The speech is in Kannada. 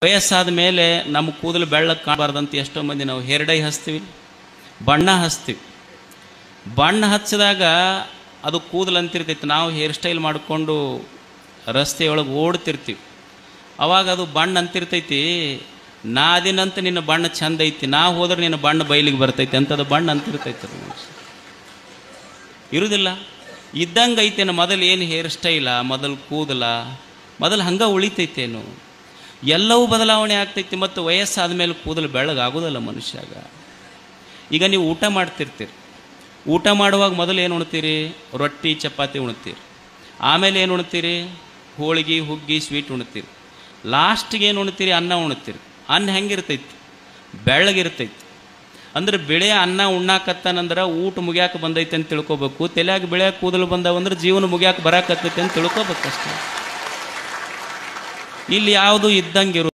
ವಯಸ್ಸಾದ ಮೇಲೆ ನಮ್ಮ ಕೂದಲು ಬೆಳ್ಳಕ್ಕೆ ಕಾಣಬಾರ್ದಂತ ಎಷ್ಟೋ ಮಂದಿ ನಾವು ಹೇರ್ ಡೈ ಹಚ್ತೀವಿ ಬಣ್ಣ ಹಚ್ತೀವಿ ಬಣ್ಣ ಹಚ್ಚಿದಾಗ ಅದು ಕೂದಲು ಅಂತಿರ್ತೈತಿ ನಾವು ಹೇರ್ ಸ್ಟೈಲ್ ಮಾಡಿಕೊಂಡು ರಸ್ತೆಯೊಳಗೆ ಓಡ್ತಿರ್ತೀವಿ ಅವಾಗ ಅದು ಬಣ್ಣ ಅಂತಿರ್ತೈತಿ ನಾ ಅದಿನಂತ ನಿನ್ನ ಬಣ್ಣ ಚಂದ ಐತಿ ನಾ ಹೋದ್ರೆ ನಿನ್ನ ಬಣ್ಣ ಬಯಲಿಗೆ ಬರ್ತೈತಿ ಅಂತದು ಬಣ್ಣ ಅಂತಿರ್ತೈತಿ ಅದು ಮನುಷ್ಯ ಇರುವುದಿಲ್ಲ ಇದ್ದಂಗೆ ಐತೇನು ಮೊದಲು ಏನು ಹೇರ್ ಸ್ಟೈಲ ಮೊದಲು ಕೂದಲ ಮೊದಲು ಹಂಗೆ ಉಳಿತೈತೇನು ಎಲ್ಲವೂ ಬದಲಾವಣೆ ಆಗ್ತೈತಿ ಮತ್ತು ವಯಸ್ಸಾದ ಮೇಲೆ ಕೂದಲು ಬೆಳಗಾಗೋದಲ್ಲ ಮನುಷ್ಯಾಗ ಈಗ ನೀವು ಊಟ ಮಾಡ್ತಿರ್ತೀರಿ ಊಟ ಮಾಡುವಾಗ ಮೊದಲು ಏನು ಉಣ್ತೀರಿ ರೊಟ್ಟಿ ಚಪಾತಿ ಉಣ್ತೀರಿ ಆಮೇಲೆ ಏನು ಉಣ್ತೀರಿ ಹೋಳಿಗೆ ಹುಗ್ಗಿ ಸ್ವೀಟ್ ಉಣ್ತೀರಿ ಲಾಸ್ಟಿಗೆ ಏನು ಉಣ್ತೀರಿ ಅನ್ನ ಉಣ್ತೀರಿ ಅನ್ನ ಹೆಂಗಿರ್ತೈತಿ ಬೆಳ್ಳಗಿರ್ತೈತಿ ಅಂದ್ರೆ ಬೆಳೆ ಅನ್ನ ಉಣ್ಣಾಕತ್ತಾನಂದ್ರೆ ಊಟ ಮುಗ್ಯಾಕ ಬಂದೈತೆ ಅಂತ ತಿಳ್ಕೊಬೇಕು ತಲೆಯಾಗ ಬೆಳೆಯಾಕ ಕೂದಲು ಬಂದಾವಂದ್ರೆ ಜೀವನ ಮುಗ್ಯಾಕ ಬರಾಕತ್ತೈತೆ ಅಂತ ತಿಳ್ಕೊಬೇಕಷ್ಟೇ ಇಲ್ಲಿ ಯಾವುದು ಇದ್ದಂಗಿರು